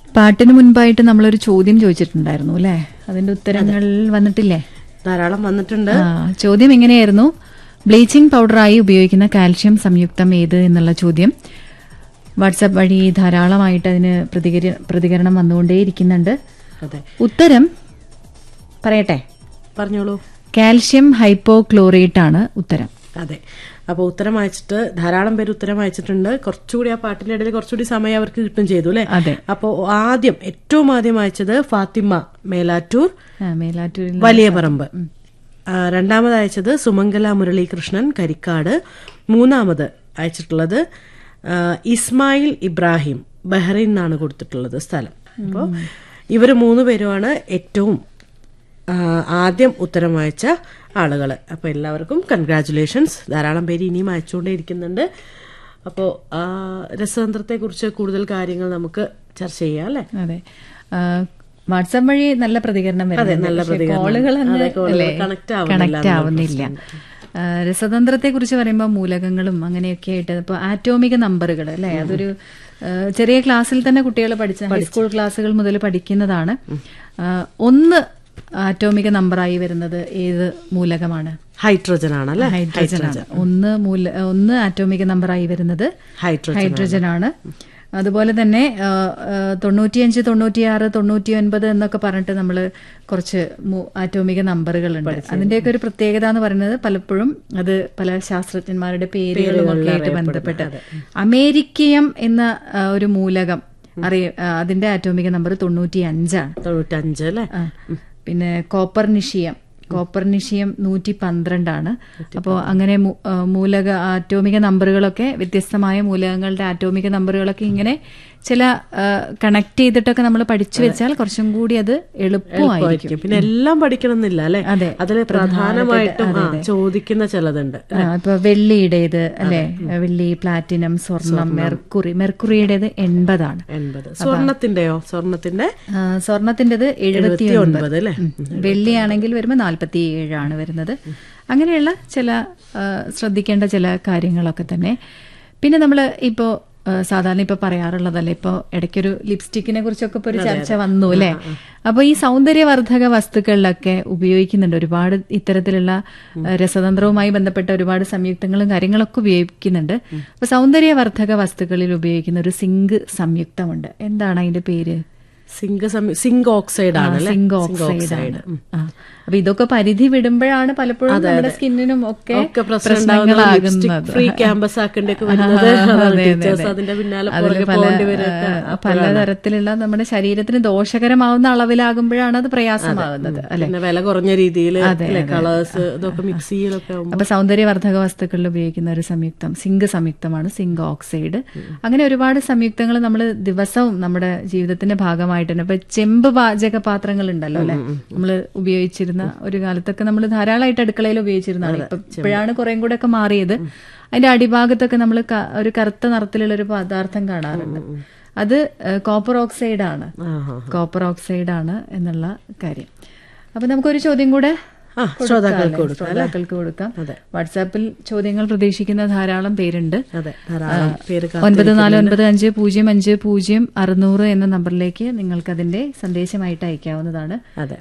പാട്ടിന് മുൻപായിട്ട് നമ്മളൊരു ചോദ്യം ചോദിച്ചിട്ടുണ്ടായിരുന്നു അല്ലേ അതിന്റെ ഉത്തരങ്ങൾ വന്നിട്ടില്ലേ ധാരാളം വന്നിട്ടുണ്ട് ആ ചോദ്യം എങ്ങനെയായിരുന്നു ബ്ലീച്ചിങ് പൗഡറായി ഉപയോഗിക്കുന്ന കാൽഷ്യം സംയുക്തം ഏത് എന്നുള്ള ചോദ്യം വാട്സാപ്പ് വഴി ധാരാളമായിട്ട് അതിന് പ്രതികര പ്രതികരണം വന്നുകൊണ്ടേയിരിക്കുന്നുണ്ട് അതെ ഉത്തരം പറയട്ടെ പറഞ്ഞോളൂ കാൽഷ്യം ഹൈപ്പോക്ലോറേറ്റ് ആണ് ഉത്തരം അതെ അപ്പോൾ ഉത്തരം അയച്ചിട്ട് ധാരാളം പേര് ഉത്തരം അയച്ചിട്ടുണ്ട് കുറച്ചുകൂടി ആ പാട്ടിന്റെ ഇടയിൽ കുറച്ചുകൂടി സമയം അവർക്ക് കിട്ടും ചെയ്തു അല്ലെ അതെ അപ്പോൾ ആദ്യം ഏറ്റവും ആദ്യം അയച്ചത് ഫാത്തിമ മേലാറ്റൂർ ആ, മേലാറ്റൂരിൽ വലിയ പറമ്പ് ആ, രണ്ടാമത് അയച്ചത് സുമംഗല മുരളീകൃഷ്ണൻ കരിക്കാട് മൂന്നാമത് അയച്ചിട്ടുള്ളത് ആ, ഇസ്മായിൽ ഇബ്രാഹിം ബഹ്റൈൻ എന്നാണ് കൊടുത്തിട്ടുള്ളത് സ്ഥലം അപ്പോൾ ഇവർ മൂന്ന് പേരുമാണ് ഏറ്റവും ആ, ആദ്യം ഉത്തരം അയച്ച ആളുകൾ അപ്പോൾ എല്ലാവർക്കും കൺഗ്രാറ്റുലേഷൻസ് ധാരാളം പേര് ഇനിയും അയച്ചുകൊണ്ടേ ഇരിക്കുന്നുണ്ട് അപ്പോൾ രസതന്ത്രത്തെക്കുറിച്ച് കൂടുതൽ കാര്യങ്ങൾ നമുക്ക് ചർച്ച ചെയ്യാം അല്ലേ അതെ ആ, വാട്സാപ്പ് വഴി നല്ല പ്രതികരണം വരുന്നുണ്ട്. നല്ല പക്ഷേ പ്രതികരണം. കോളുകൾ അങ്ങ് അതെ, കോളുകൾ അല്ലേ, connect ആവുന്നില്ല connect ആവുന്നില്ല ആ, രസതന്ത്രത്തെ കുറിച്ച് പറയുമ്പോൾ മൂലകങ്ങളും അങ്ങനെയൊക്കെ ആയിട്ട് ഇപ്പൊ ആറ്റോമിക നമ്പറുകൾ അല്ലെ അതൊരു ആ, ചെറിയ ക്ലാസ്സിൽ തന്നെ കുട്ടികൾ പഠിച്ച ഹൈസ്കൂൾ ക്ലാസ്സുകൾ മുതൽ പഠിക്കുന്നതാണ് ആ, ഒന്ന് ആറ്റോമിക നമ്പറായി വരുന്നത് ഏത് മൂലകമാണ് ഹൈഡ്രജൻ ആണല്ലേ ഹൈഡ്രജൻ ആണ് ഒന്ന് മൂല ഒന്ന് ആറ്റോമിക നമ്പറായി വരുന്നത് ഹൈഡ്രജൻ ഹൈഡ്രജൻ ആണ് അതുപോലെ തന്നെ ആ, ആ, തൊണ്ണൂറ്റിയഞ്ച് തൊണ്ണൂറ്റിയാറ് തൊണ്ണൂറ്റി ഒൻപത് എന്നൊക്കെ പറഞ്ഞിട്ട് നമ്മൾ കുറച്ച് മു- ആറ്റോമിക നമ്പറുകളുണ്ട് അതിന്റെയൊക്കെ ഒരു പ്രത്യേകത എന്ന് പറയുന്നത് പലപ്പോഴും അത് പല ശാസ്ത്രജ്ഞന്മാരുടെ പേരുകളും ഒക്കെ ആയിട്ട് ബന്ധപ്പെട്ട് അമേരിക്കയം എന്ന ആ, ഒരു മൂലകം അറിയ ആ, അതിന്റെ ആറ്റോമിക നമ്പർ തൊണ്ണൂറ്റി അഞ്ചാണ് തൊണ്ണൂറ്റഞ്ച് അല്ലേ ആ. പിന്നെ കോപ്പർനിഷിയം കോപ്പർനിഷിയം നൂറ്റി പന്ത്രണ്ടാണ് അപ്പോൾ അങ്ങനെ മൂ- ആ, മൂലക ആറ്റോമിക നമ്പറുകളൊക്കെ വ്യത്യസ്തമായ മൂലകങ്ങളുടെ ആറ്റോമിക നമ്പറുകളൊക്കെ ഇങ്ങനെ ചില കണക്ട് ചെയ്തിട്ടൊക്കെ നമ്മൾ പഠിച്ചു വെച്ചാൽ കുറച്ചും കൂടി അത് എളുപ്പമായിരിക്കും ആയിരിക്കും. പിന്നെ എല്ലാം പഠിക്കണം എന്നില്ല അല്ലെ അതെ. അതിൽ പ്രധാനമായിട്ടും ആ, ചോദിക്കുന്ന ചിലതുണ്ട് ആ, ഇപ്പൊ വെള്ളിയുടേത് അല്ലെ വെള്ളി പ്ലാറ്റിനം സ്വർണം മെർക്കുറി മെർക്കുറിയുടേത് എൺപതാണ് എൺപത് സ്വർണത്തിന്റെയോ സ്വർണത്തിന്റെ ആ, സ്വർണത്തിന്റേത് എഴുപത്തി ഒൻപത് ഒൻപത് അല്ലെ വെള്ളിയാണെങ്കിൽ വരുമ്പോൾ നാൽപ്പത്തി ഏഴാണ് വരുന്നത് അങ്ങനെയുള്ള ചില ആ, ശ്രദ്ധിക്കേണ്ട ചില കാര്യങ്ങളൊക്കെ തന്നെ പിന്നെ നമ്മൾ ഇപ്പോൾ സാധാരണ ഇപ്പൊ പറയാറുള്ളതല്ലേ ഇപ്പൊ ഇടയ്ക്കൊരു ലിപ്സ്റ്റിക്കിനെ കുറിച്ചൊക്കെ ഇപ്പൊ ഒരു ചർച്ച വന്നു അല്ലെ അപ്പൊ ഈ സൗന്ദര്യവർദ്ധക വസ്തുക്കളിലൊക്കെ ഉപയോഗിക്കുന്നുണ്ട് ഒരുപാട് ഇത്തരത്തിലുള്ള ആ, രസതന്ത്രവുമായി ബന്ധപ്പെട്ട ഒരുപാട് സംയുക്തങ്ങളും കാര്യങ്ങളൊക്കെ ഉപയോഗിക്കുന്നുണ്ട് അപ്പൊ സൗന്ദര്യവർദ്ധക വസ്തുക്കളിൽ ഉപയോഗിക്കുന്ന ഒരു സിങ്ക് സംയുക്തമുണ്ട് എന്താണ് അതിന്റെ പേര് സിങ്ക് സമി- സിങ്ക് ഓക്സൈഡ് ആണ് അല്ലെ സിങ്ക് ഓക്സൈഡ് ആണ് ആ. അപ്പൊ ഇതൊക്കെ പരിധി വിടുമ്പോഴാണ് പലപ്പോഴും നമ്മുടെ സ്കിന്നിനും ഒക്കെ ഒക്കെ പ്രശ്നം ഉണ്ടാവുന്നത് പ്രശ്നങ്ങളാകുന്നത് ഫ്രീ ക്യാമ്പസ് ആക്കേണ്ടൊക്കെ വരുന്നത് അതാണ് ടീച്ചേഴ്സ് അതിന്റെ പിന്നാലെ അതില് പുറകെ പല പോകേണ്ടി വരും ആ, പലതരത്തിലുള്ള നമ്മുടെ ശരീരത്തിന് ദോഷകരമാവുന്ന അളവിലാകുമ്പോഴാണ് അത് പ്രയാസമാകുന്നത് അല്ലെ പിന്നെ വില കുറഞ്ഞ രീതിയിൽ കളേഴ്സ് ഇതൊക്കെ മിക്സ് ചെയ്യലൊക്കെ ആവുമ്പോ അപ്പൊ സൗന്ദര്യവർദ്ധക വസ്തുക്കളിൽ ഉപയോഗിക്കുന്ന ഒരു സംയുക്തം സിങ്ക് സംയുക്തമാണ് സിങ്ക് ഓക്സൈഡ് അങ്ങനെ ഒരുപാട് സംയുക്തങ്ങൾ നമ്മൾ ദിവസവും നമ്മുടെ ജീവിതത്തിന്റെ ഭാഗമായിട്ട് തന്നെ ഇപ്പൊ ചെമ്പ് പാചക പാത്രങ്ങൾ ഉണ്ടല്ലോ അല്ലെ നമ്മൾ ഉപയോഗിച്ചിരുന്ന ഒരു കാലത്തൊക്കെ നമ്മൾ ധാരാളമായിട്ട് അടുക്കളയിൽ ഉപയോഗിച്ചിരുന്നതാണ് ഇപ്പൊ ഇപ്പോഴാണ് കുറേം കൂടെ ഒക്കെ മാറിയത് അതിന്റെ അടിഭാഗത്തൊക്കെ നമ്മൾ ഒരു കറുത്ത നിറത്തിലുള്ള ഒരു പദാർത്ഥം കാണാറുണ്ട് അത് കോപ്പർ ഓക്സൈഡ് ആണ് ആഹാ. കോപ്പർ ഓക്സൈഡ് ആണ് എന്നുള്ള കാര്യം അപ്പൊ നമുക്കൊരു ചോദ്യം കൂടെ ആ, കൊടുക്കാം ശ്രോതാക്കൾക്ക് അല്ലേ? കൊടുക്കാം, അല്ലേ? ശ്രോതാക്കൾക്ക് കൊടുക്കാം അതെ. വാട്സാപ്പിൽ ചോദ്യങ്ങൾ പ്രതീക്ഷിക്കുന്ന ധാരാളം പേരുണ്ട് അതെ ധാരാളം പേര് ഒൻപത് നാല് ഒൻപത് അഞ്ച് പൂജ്യം അഞ്ച് പൂജ്യം അറുന്നൂറ് എന്ന നമ്പറിലേക്ക് നിങ്ങൾക്ക് അതിന്റെ സന്ദേശമായിട്ട് അയക്കാവുന്നതാണ് അതെ